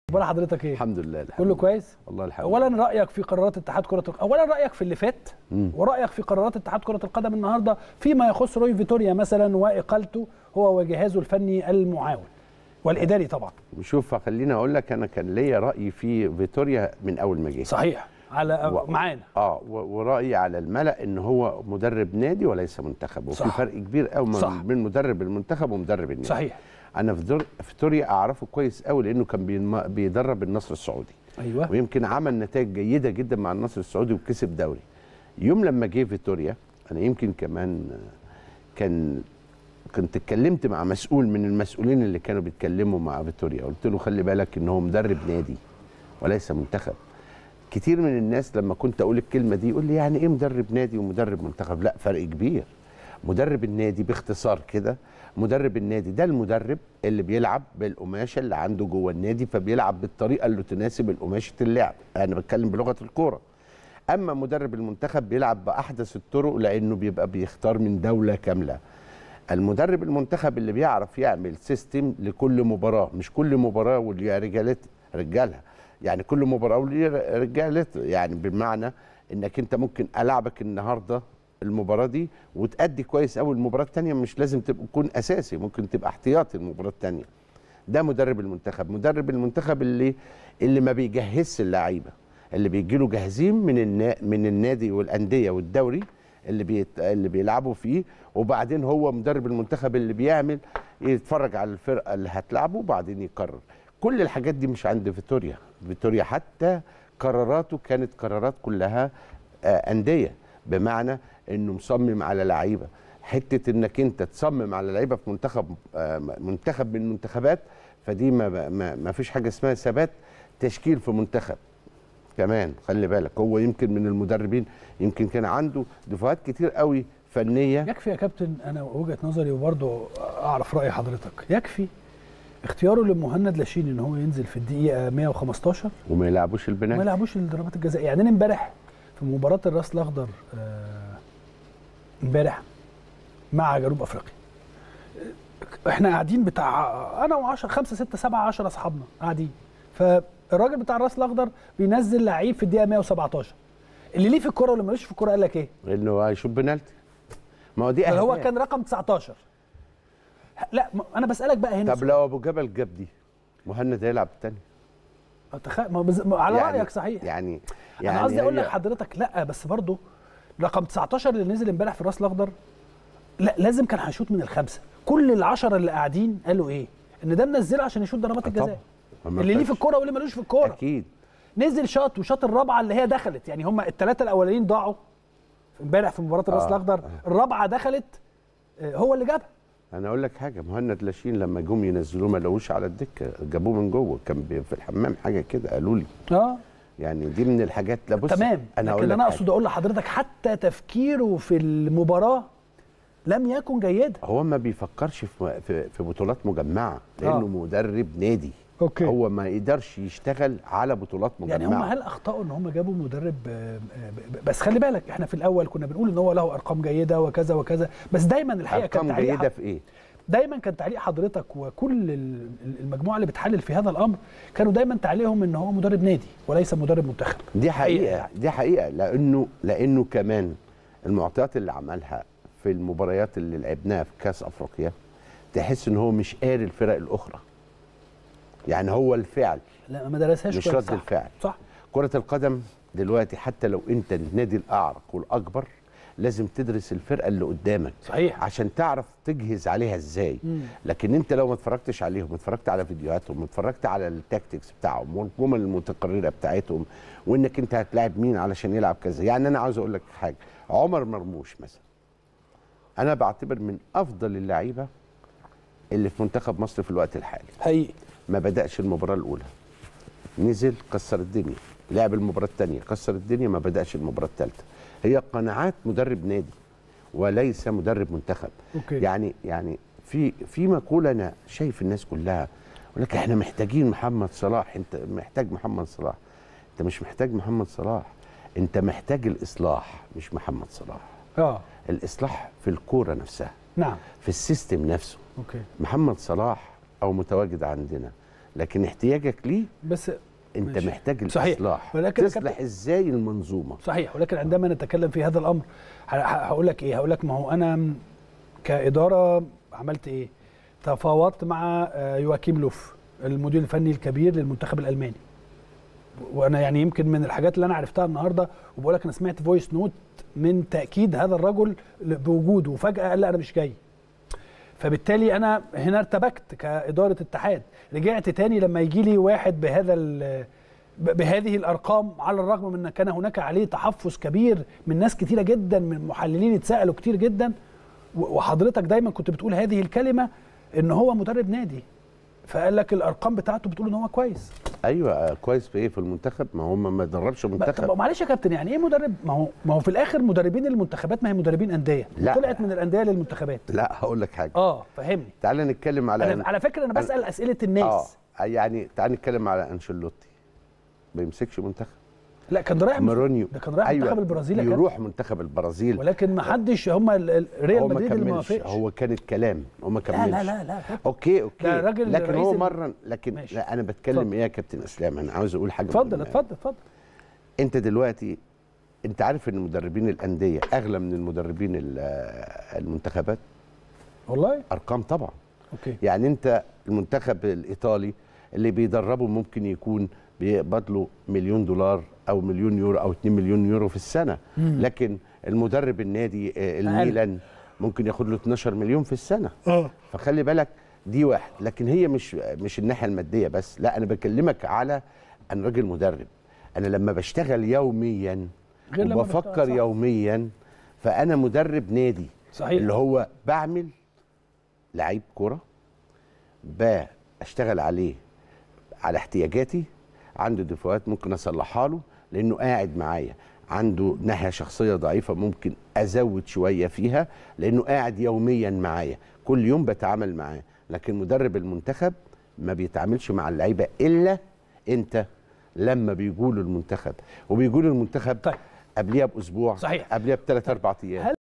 اخبار حضرتك ايه الحمد لله الحمد كله لله. كويس والله الحمد اولا لله رايك في قرارات اتحاد كره القدم اولا رايك في اللي فات مم. ورايك في قرارات اتحاد كره القدم النهارده فيما يخص روي فيتوريا مثلا واقالته هو وجهازه الفني المعاون والاداري طبعا شوف خليني اقول لك انا كان ليا راي في فيتوريا من اول ما جه صحيح على و- معانا اه و- ورايي على الملا ان هو مدرب نادي وليس منتخب وفي صح. فرق كبير قوي صح. بين مدرب المنتخب ومدرب النادي صحيح انا في دور فيتوريا اعرفه كويس قوي لانه كان بينم- بيدرب النصر السعودي ايوه ويمكن عمل نتائج جيده جدا مع النصر السعودي وكسب دوري يوم لما جه فيتوريا انا يمكن كمان آه، كان كنت اتكلمت مع مسؤول من المسؤولين اللي كانوا بيتكلموا مع فيتوريا قلت له خلي بالك ان هو مدرب نادي وليس منتخب كتير من الناس لما كنت اقول الكلمه دي يقول لي يعني ايه مدرب نادي ومدرب منتخب لا فرق كبير مدرب النادي باختصار كده مدرب النادي ده المدرب اللي بيلعب بالقماشه اللي عنده جوه النادي فبيلعب بالطريقه اللي تناسب قماشه اللعب انا بتكلم بلغه الكوره اما مدرب المنتخب بيلعب باحدث الطرق لانه بيبقى بيختار من دوله كامله المدرب المنتخب اللي بيعرف يعمل سيستم لكل مباراه مش كل مباراه واللي رجالت رجالها يعني كل مباراه واللي رجالت يعني بمعنى انك انت ممكن العبك النهارده المباراه دي وتأدي كويس قوي المباراه الثانيه مش لازم تبقى تكون اساسي ممكن تبقى احتياطي المباراه الثانيه ده مدرب المنتخب مدرب المنتخب اللي اللي ما بيجهزش اللعيبه اللي بيجي له جاهزين من النا من النادي والانديه والدوري اللي بيت... اللي بيلعبوا فيه وبعدين هو مدرب المنتخب اللي بيعمل يتفرج على الفرقه اللي هتلعبه وبعدين يقرر كل الحاجات دي مش عند فيتوريا فيتوريا حتى قراراته كانت قرارات كلها آه انديه بمعنى انه مصمم على لعيبه حته انك انت تصمم على لعيبه في منتخب آه منتخب من المنتخبات فدي ما, ما, ما فيش حاجه اسمها ثبات تشكيل في منتخب كمان خلي بالك هو يمكن من المدربين يمكن كان عنده دفعات كتير قوي فنيه يكفي يا كابتن انا وجهه نظري وبرضه اعرف راي حضرتك يكفي اختياره لمهند لاشين ان هو ينزل في الدقيقه 115 وما يلعبوش وما البنات يلعبوش ضربات الجزاء يعني انا امبارح في مباراه الراس الاخضر آه، امبارح مع جنوب افريقيا آه، احنا قاعدين بتاع انا و10 5 6 7 10 اصحابنا قاعدين فالراجل بتاع الراس الاخضر بينزل لعيب في الدقيقه 117 اللي ليه في الكوره واللي ملوش في الكوره قال لك ايه؟ انه هيشوف بنالتي ما هو دي هو أهداف. كان رقم 19 لا م- انا بسالك بقى هنا طب لو ابو جبل جاب دي مهند هيلعب الثاني تخ... ما بز... ما على يعني- رايك صحيح يعني يعني انا قصدي اقول هي- لك حضرتك لا بس برضه رقم 19 اللي نزل امبارح في الراس الاخضر لا لازم كان هيشوط من الخمسه كل العشره اللي قاعدين قالوا ايه ان ده منزله عشان يشوط ضربات آه طبعا. الجزاء ما اللي ليه في فيهاش. الكوره واللي ملوش في الكوره اكيد نزل شاط وشاط الرابعه اللي هي دخلت يعني هم الثلاثه الاولانيين ضاعوا امبارح في مباراه الراس آه، الاخضر الرابعه دخلت آه، هو اللي جابها انا اقول لك حاجه مهند لاشين لما جم ينزلوه ما لقوش على الدكه جابوه من جوه كان بي- في الحمام حاجه كده قالوا لي اه يعني دي من الحاجات لا بص تمام انا اقول لكن لك انا حاجة. اقصد اقول لحضرتك حتى تفكيره في المباراه لم يكن جيدا هو ما بيفكرش في في, في بطولات مجمعه لانه آه. مدرب نادي أوكي. هو ما يقدرش يشتغل على بطولات مجمعه يعني هم هل اخطاوا ان هم جابوا مدرب آه، آه، ب- بس خلي بالك احنا في الاول كنا بنقول ان هو له ارقام جيده وكذا وكذا بس دايما الحقيقه كان ارقام تعليق جيده في ايه دايما كان تعليق حضرتك وكل ال- المجموعه اللي بتحلل في هذا الامر كانوا دايما تعليقهم ان هو مدرب نادي وليس مدرب منتخب دي حقيقه يعني. دي حقيقه لانه لانه كمان المعطيات اللي عملها في المباريات اللي لعبناها في كاس افريقيا تحس ان هو مش قاري الفرق الاخرى يعني هو الفعل لا ما درسهاش مش كويس، رد صح. الفعل. صح كرة القدم دلوقتي حتى لو انت النادي الاعرق والاكبر لازم تدرس الفرقه اللي قدامك صحيح عشان تعرف تجهز عليها ازاي مم. لكن انت لو ما اتفرجتش عليهم اتفرجت على فيديوهاتهم اتفرجت على التاكتكس بتاعهم والجمل المتكرره بتاعتهم وانك انت هتلاعب مين علشان يلعب كذا يعني انا عاوز اقول لك حاجه عمر مرموش مثلا انا بعتبر من افضل اللعيبه اللي في منتخب مصر في الوقت الحالي حقيقي ما بدأش المباراة الأولى نزل كسر الدنيا لعب المباراة الثانية كسر الدنيا ما بدأش المباراة الثالثة هي قناعات مدرب نادي وليس مدرب منتخب أوكي. يعني يعني في في مقولة أنا شايف الناس كلها يقول لك احنا محتاجين محمد صلاح انت محتاج محمد صلاح انت مش محتاج محمد صلاح انت محتاج الإصلاح مش محمد صلاح اه الإصلاح في الكورة نفسها نعم في السيستم نفسه اوكي محمد صلاح او متواجد عندنا لكن احتياجك ليه بس انت ماشي. محتاج صحيح. الاصلاح ولكن يا تصلح ازاي المنظومه صحيح ولكن عندما نتكلم في هذا الامر ه- ه- هقول لك ايه هقول لك ما هو انا كاداره عملت ايه تفاوضت مع آه، يواكيم لوف المدير الفني الكبير للمنتخب الالماني وانا يعني يمكن من الحاجات اللي انا عرفتها النهارده وبقول لك انا سمعت فويس نوت من تاكيد هذا الرجل ل- بوجوده وفجاه قال لا انا مش جاي فبالتالي انا هنا ارتبكت كاداره اتحاد رجعت تاني لما يجي لي واحد بهذا ال- ب- بهذه الارقام على الرغم من ان كان هناك عليه تحفظ كبير من ناس كتيره جدا من محللين اتسالوا كتير جدا و- وحضرتك دايما كنت بتقول هذه الكلمه ان هو مدرب نادي فقال لك الارقام بتاعته بتقول ان هو كويس ايوه آه، كويس في ايه في المنتخب ما هم ما دربش طب منتخب معلش يا كابتن يعني ايه مدرب ما هو ما هو في الاخر مدربين المنتخبات ما هي مدربين انديه لا. طلعت من الانديه للمنتخبات لا هقول لك حاجه اه فهمني تعال نتكلم على على, على فكره انا بسال اسئله الناس اه يعني تعال نتكلم على انشيلوتي ما يمسكش منتخب لا كان رايح مارونيو ده كان رايح منتخب البرازيل يا كابتن. يروح منتخب البرازيل ولكن ما حدش هم ال- ال- ريال هو ما مدريد اللي ما كملش وافقش هو كانت كلام هو ما لا كملش لا لا لا كابتن. اوكي اوكي ده راجل لكن رئيس هو ال- مره لكن ماشي. لا انا بتكلم اتفضل. ايه يا كابتن اسلام انا عاوز اقول حاجه اتفضل مهمة. اتفضل اتفضل انت دلوقتي انت عارف ان مدربين الانديه اغلى من المدربين ال- المنتخبات والله ارقام طبعا اوكي يعني انت المنتخب الايطالي اللي بيدربه ممكن يكون بيقبض له مليون دولار او مليون يورو او 2 مليون يورو في السنه مم. لكن المدرب النادي آه، الميلان ممكن ياخد له 12 مليون في السنه اه فخلي بالك دي واحد لكن هي مش مش الناحيه الماديه بس لا انا بكلمك على انا راجل مدرب انا لما بشتغل يوميا غير لما بشتغل، وبفكر صح. يوميا فانا مدرب نادي صحيح اللي هو بعمل لعيب كوره بشتغل عليه على احتياجاتي عنده دفوات ممكن اصلحها له لانه قاعد معايا عنده ناحيه شخصيه ضعيفه ممكن ازود شويه فيها لانه قاعد يوميا معايا كل يوم بتعامل معاه لكن مدرب المنتخب ما بيتعاملش مع اللعيبه الا انت لما بيجوا له المنتخب وبيجوا له المنتخب طيب. قبليها باسبوع صحيح. قبليها بثلاث اربع ايام هل